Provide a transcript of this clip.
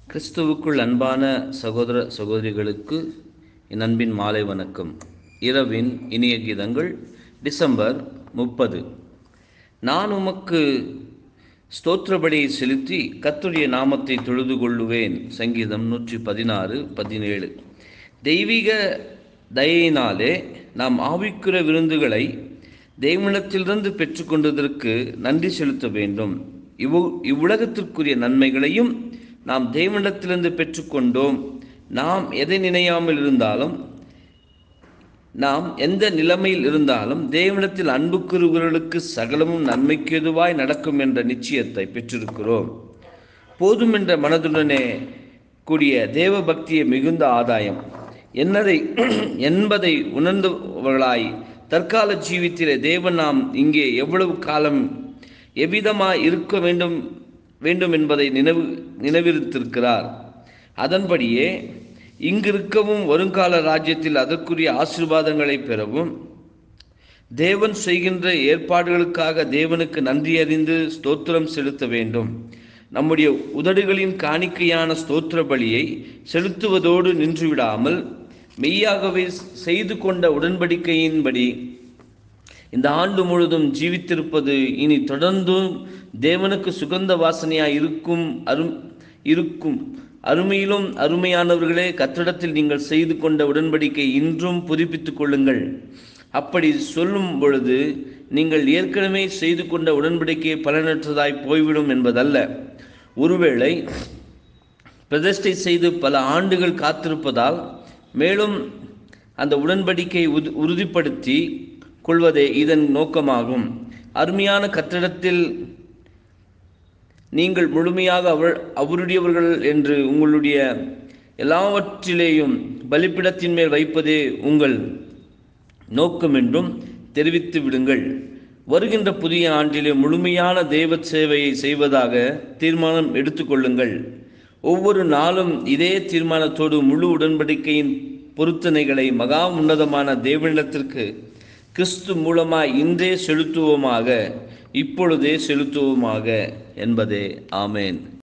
கிறிஸ்துவுக்குள் அன்பான சகோதர சகோதரிகளுக்கு என் அன்பின் மாலை வணக்கம் இரவின் இனிய கீதங்கள் டிசம்பர் முப்பது நான் உமக்கு ஸ்தோத்திரபடியை செலுத்தி கர்த்தருடைய நாமத்தை தொழுது கொள்ளுவேன் சங்கீதம் நூற்றி பதினாறு பதினேழு தெய்வீக தயையினாலே நாம் ஆவிக்குற விருந்துகளை தேவனிடத்திலிருந்து பெற்றுக்கொண்டதற்கு நன்றி செலுத்த வேண்டும் இவ்வு இவ்வுலகத்திற்குரிய நன்மைகளையும் நாம் தேவனிடத்திலிருந்து பெற்றுக்கொண்டோம் நாம் எதை நினையாமல் இருந்தாலும் நாம் எந்த நிலைமையில் இருந்தாலும் தேவனிடத்தில் அன்பு கூறுகிறவர்களுக்கு சகலமும் நன்மைக்கு எதுவாய் நடக்கும் என்ற நிச்சயத்தை பெற்றிருக்கிறோம் போதும் என்ற மனதுடனே கூடிய தேவ பக்தியை மிகுந்த ஆதாயம் என்னதை என்பதை உணர்ந்தவர்களாய் தற்கால ஜீவித்திலே தேவன் நாம் இங்கே எவ்வளவு காலம் எவ்விதமாய் இருக்க வேண்டும் வேண்டும் என்பதை நினைவு நினைவிருத்திருக்கிறார் அதன்படியே இங்கிருக்கவும் வருங்கால ராஜ்யத்தில் அதற்குரிய ஆசீர்வாதங்களை பெறவும் தேவன் செய்கின்ற ஏற்பாடுகளுக்காக தேவனுக்கு நன்றி அறிந்து ஸ்தோத்திரம் செலுத்த வேண்டும் நம்முடைய உதடுகளின் காணிக்கையான ஸ்தோத்திர பலியை செலுத்துவதோடு நின்றுவிடாமல் மெய்யாகவே செய்து கொண்ட உடன்படிக்கையின்படி இந்த ஆண்டு முழுதும் ஜீவித்திருப்பது இனி தொடர்ந்தும் தேவனுக்கு சுகந்த வாசனையாய் இருக்கும் அரும் இருக்கும் அருமையிலும் அருமையானவர்களே கத்திடத்தில் நீங்கள் செய்து கொண்ட உடன்படிக்கை இன்றும் புதுப்பித்துக் கொள்ளுங்கள் அப்படி சொல்லும் பொழுது நீங்கள் ஏற்கனவே செய்து கொண்ட உடன்படிக்கை பலனற்றதாய் போய்விடும் என்பதல்ல ஒருவேளை பிரதிஷ்டை செய்து பல ஆண்டுகள் காத்திருப்பதால் மேலும் அந்த உடன்படிக்கை உறுதிப்படுத்தி கொள்வதே இதன் நோக்கமாகும் அருமையான கட்டிடத்தில் நீங்கள் முழுமையாக அவர் அவருடையவர்கள் என்று உங்களுடைய எல்லாவற்றிலேயும் பலிப்பிடத்தின் மேல் வைப்பதே உங்கள் நோக்கம் என்றும் தெரிவித்து விடுங்கள் வருகின்ற புதிய ஆண்டிலே முழுமையான தெய்வ சேவையை செய்வதாக தீர்மானம் எடுத்துக்கொள்ளுங்கள் ஒவ்வொரு நாளும் இதே தீர்மானத்தோடு முழு உடன்படிக்கையின் பொருத்தனைகளை மகா உன்னதமான தேவனிடத்திற்கு கிறிஸ்து மூலமாய் இன்றே செலுத்துவோமாக இப்பொழுதே செலுத்துவோமாக என்பதே ஆமேன்